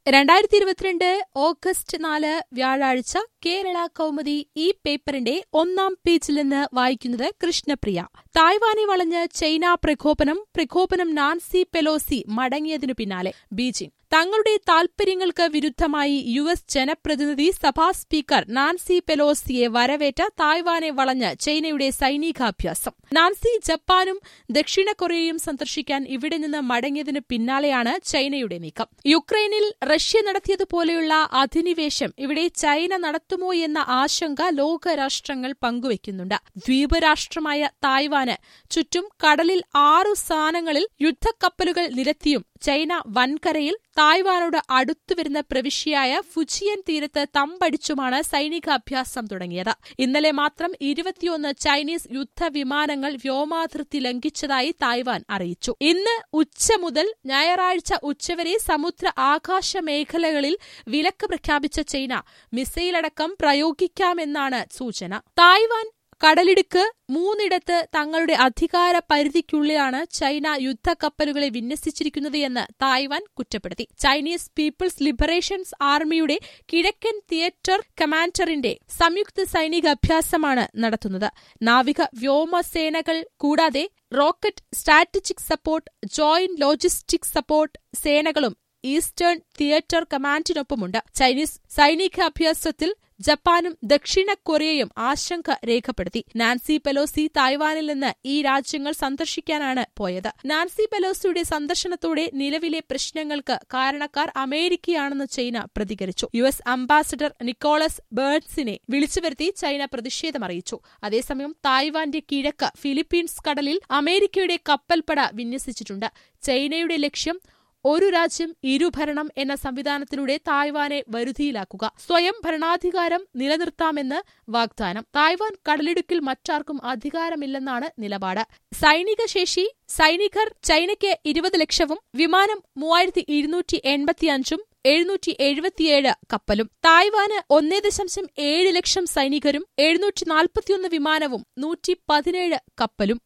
രണ്ടായിരത്തി ഇരുപത്തിരണ്ട് ഓഗസ്റ്റ് നാല് വ്യാഴാഴ്ച കേരള കൗമുദി ഈ പേപ്പറിന്റെ ഒന്നാം പേജിൽ നിന്ന് വായിക്കുന്നത് കൃഷ്ണപ്രിയ തായ്വാനെ വളഞ്ഞ് ചൈന പ്രകോപനം പ്രകോപനം നാൻസി പെലോസി മടങ്ങിയതിനു പിന്നാലെ ബീജിംഗ് തങ്ങളുടെ താൽപര്യങ്ങൾക്ക് വിരുദ്ധമായി യു എസ് ജനപ്രതിനിധി സഭാ സ്പീക്കർ നാൻസി പെലോസിയെ വരവേറ്റ തായ്വാനെ വളഞ്ഞ് ചൈനയുടെ സൈനികാഭ്യാസം നാൻസി ജപ്പാനും ദക്ഷിണ കൊറിയയും സന്ദർശിക്കാൻ ഇവിടെ നിന്ന് മടങ്ങിയതിന് പിന്നാലെയാണ് ചൈനയുടെ നീക്കം യുക്രൈനിൽ റഷ്യ നടത്തിയതുപോലെയുള്ള അധിനിവേശം ഇവിടെ ചൈന നടത്തുമോ എന്ന ആശങ്ക ലോകരാഷ്ട്രങ്ങൾ പങ്കുവയ്ക്കുന്നുണ്ട് ദ്വീപ് രാഷ്ട്രമായ തായ്വാന് ചുറ്റും കടലിൽ ആറു സ്ഥാനങ്ങളിൽ യുദ്ധക്കപ്പലുകൾ നിരത്തിയും ചൈന വൻകരയിൽ തായ്വാനോട് അടുത്തുവരുന്ന പ്രവിശ്യയായ ഫുജിയൻ തീരത്ത് തമ്പടിച്ചുമാണ് സൈനികാഭ്യാസം തുടങ്ങിയത് ഇന്നലെ മാത്രം ഇരുപത്തിയൊന്ന് ചൈനീസ് യുദ്ധവിമാനങ്ങൾ വ്യോമാതിർത്തി ലംഘിച്ചതായി തായ്വാൻ അറിയിച്ചു ഇന്ന് ഉച്ച മുതൽ ഞായറാഴ്ച ഉച്ചവരെ സമുദ്ര ആകാശ മേഖലകളിൽ വിലക്ക് പ്രഖ്യാപിച്ച ചൈന മിസൈലടക്കം പ്രയോഗിക്കാമെന്നാണ് സൂചന തായ്വാൻ കടലിടുക്ക് മൂന്നിടത്ത് തങ്ങളുടെ അധികാര പരിധിക്കുള്ളിലാണ് ചൈന യുദ്ധക്കപ്പലുകളെ വിന്യസിച്ചിരിക്കുന്നത് എന്ന് തായ്വാൻ കുറ്റപ്പെടുത്തി ചൈനീസ് പീപ്പിൾസ് ലിബറേഷൻസ് ആർമിയുടെ കിഴക്കൻ തിയേറ്റർ കമാൻഡറിന്റെ സംയുക്ത സൈനിക അഭ്യാസമാണ് നടത്തുന്നത് നാവിക വ്യോമസേനകൾ കൂടാതെ rocket strategic support joint logistic support സേനകളും ഈസ്റ്റേൺ തിയേറ്റർ കമാൻഡിനൊപ്പമുണ്ട് ചൈനീസ് സൈനികാഭ്യാസത്തിൽ ജപ്പാനും ദക്ഷിണ കൊറിയയും ആശങ്ക രേഖപ്പെടുത്തി നാൻസി പെലോസി തായ്വാനിൽ നിന്ന് ഈ രാജ്യങ്ങൾ സന്ദർശിക്കാനാണ് പോയത് നാൻസി പെലോസിയുടെ സന്ദർശനത്തോടെ നിലവിലെ പ്രശ്നങ്ങൾക്ക് കാരണക്കാർ അമേരിക്കയാണെന്ന് ചൈന പ്രതികരിച്ചു യു എസ് അംബാസഡർ നിക്കോളസ് ബേർഡ്സിനെ വിളിച്ചുവരുത്തി ചൈന പ്രതിഷേധമറിയിച്ചു അതേസമയം തായ്വാന്റെ കിഴക്ക് ഫിലിപ്പീൻസ് കടലിൽ അമേരിക്കയുടെ കപ്പൽപ്പട വിന്യസിച്ചിട്ടുണ്ട് ചൈനയുടെ ലക്ഷ്യം ഒരു രാജ്യം ഇരുഭരണം എന്ന സംവിധാനത്തിലൂടെ തായ്വാനെ വരുതിയിലാക്കുക സ്വയം ഭരണാധികാരം നിലനിർത്താമെന്ന് വാഗ്ദാനം തായ്വാൻ കടലിടുക്കിൽ മറ്റാർക്കും അധികാരമില്ലെന്നാണ് നിലപാട് സൈനിക ശേഷി സൈനികർ ചൈനയ്ക്ക് ഇരുപത് ലക്ഷവും വിമാനം മൂവായിരത്തി ഇരുന്നൂറ്റി എൺപത്തിയഞ്ചും എഴുന്നൂറ്റി എഴുപത്തിയേഴ് കപ്പലും തായ്വാന് ഒന്നേ ദശാംശം ഏഴ് ലക്ഷം സൈനികരും എഴുന്നൂറ്റി നാൽപ്പത്തിയൊന്ന് വിമാനവും നൂറ്റി പതിനേഴ് കപ്പലും